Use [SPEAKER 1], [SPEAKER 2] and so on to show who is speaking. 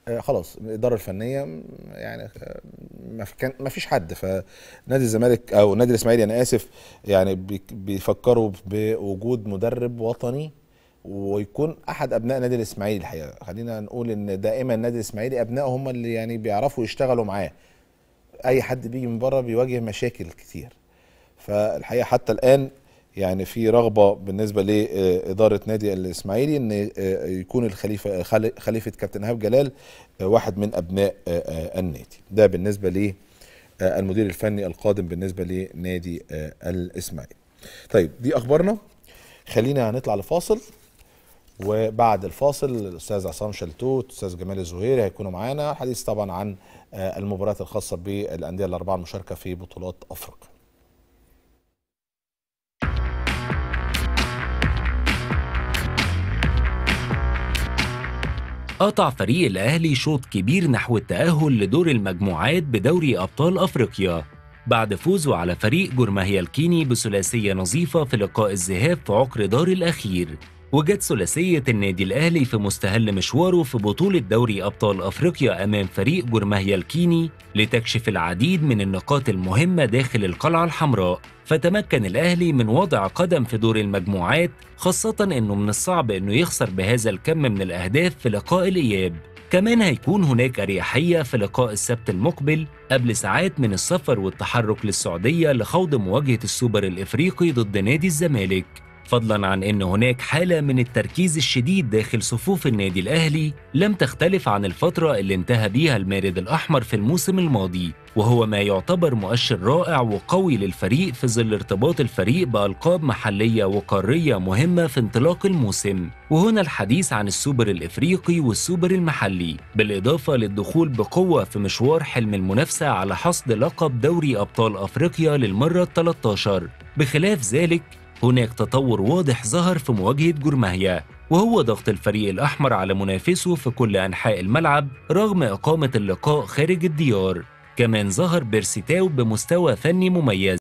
[SPEAKER 1] آه، خلاص الاداره الفنيه م- يعني آه، ما في- كان ما فيش حد فنادي الزمالك او نادي الاسماعيلي انا اسف يعني بيك- بيفكروا بوجود مدرب وطني ويكون احد ابناء نادي الاسماعيلي الحقيقه خلينا نقول ان دائما النادي الاسماعيلي ابنائه هم اللي يعني بيعرفوا يشتغلوا معاه اي حد بيجي من بره بيواجه مشاكل كتير فالحقيقه حتى الان يعني في رغبه بالنسبه لاداره نادي الاسماعيلي ان آه، يكون الخليفه خل- خليفه كابتن ايهاب جلال آه، واحد من ابناء آه، آه، النادي ده بالنسبه ل آه، المدير الفني القادم بالنسبه لنادي آه، الاسماعيلي طيب دي اخبارنا خلينا هنطلع لفاصل وبعد الفاصل الاستاذ عصام شلتوت الاستاذ جمال الزهيري هيكونوا معانا حديث طبعا عن آه، المباريات الخاصه بالانديه الاربعه المشاركه في بطولات افريقيا
[SPEAKER 2] قطع فريق الأهلي شوط كبير نحو التأهل لدور المجموعات بدوري أبطال أفريقيا بعد فوزه على فريق جورماهيا الكيني بثلاثية نظيفة في لقاء الذهاب في عقر دار الأخير وجت ثلاثية النادي الأهلي في مستهل مشواره في بطولة دوري أبطال أفريقيا أمام فريق جورماهيا الكيني لتكشف العديد من النقاط المهمة داخل القلعة الحمراء فتمكن الأهلي من وضع قدم في دور المجموعات خاصة أنه من الصعب أنه يخسر بهذا الكم من الأهداف في لقاء الإياب كمان هيكون هناك أريحية في لقاء السبت المقبل قبل ساعات من السفر والتحرك للسعودية لخوض مواجهة السوبر الإفريقي ضد نادي الزمالك فضلا عن ان هناك حاله من التركيز الشديد داخل صفوف النادي الاهلي لم تختلف عن الفتره اللي انتهى بيها المارد الاحمر في الموسم الماضي وهو ما يعتبر مؤشر رائع وقوي للفريق في ظل ارتباط الفريق بالقاب محليه وقاريه مهمه في انطلاق الموسم وهنا الحديث عن السوبر الافريقي والسوبر المحلي بالاضافه للدخول بقوه في مشوار حلم المنافسه على حصد لقب دوري ابطال افريقيا للمره ال 13 بخلاف ذلك هناك تطور واضح ظهر في مواجهة جورماهيا وهو ضغط الفريق الأحمر على منافسه في كل أنحاء الملعب رغم إقامة اللقاء خارج الديار كمان ظهر بيرسيتاو بمستوى فني مميز